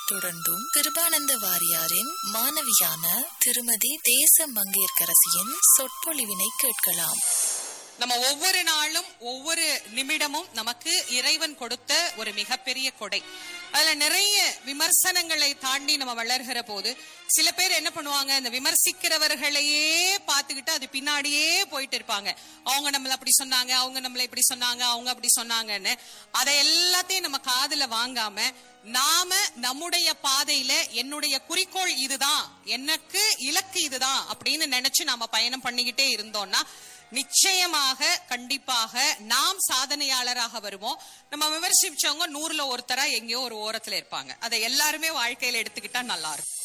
தொடர்ந்தும் கிருபானந்த வாரியாரின் மாணவியான திருமதி தேச மங்கையர்க்கரசியின் சொற்பொழிவினை கேட்கலாம் நம்ம ஒவ்வொரு நாளும் ஒவ்வொரு நிமிடமும் நமக்கு இறைவன் கொடுத்த ஒரு மிகப்பெரிய கொடை அதுல நிறைய விமர்சனங்களை தாண்டி நம்ம வளர்கிற போது சில பேர் என்ன பண்ணுவாங்க இந்த விமர்சிக்கிறவர்களையே பார்த்துக்கிட்டு அது பின்னாடியே போயிட்டு இருப்பாங்க அவங்க நம்மள அப்படி சொன்னாங்க அவங்க நம்மள இப்படி சொன்னாங்க அவங்க அப்படி சொன்னாங்கன்னு அதை எல்லாத்தையும் நம்ம காதுல வாங்காம நாம நம்முடைய பாதையில என்னுடைய குறிக்கோள் இதுதான் எனக்கு இலக்கு இதுதான் அப்படின்னு நினைச்சு நாம பயணம் பண்ணிக்கிட்டே இருந்தோம்னா நிச்சயமாக கண்டிப்பாக நாம் சாதனையாளராக வருவோம் நம்ம விமர்சிச்சவங்க நூறுல ஒருத்தரா எங்கேயோ ஒரு ஓரத்துல இருப்பாங்க அதை எல்லாருமே வாழ்க்கையில எடுத்துக்கிட்டா நல்லா இருக்கும்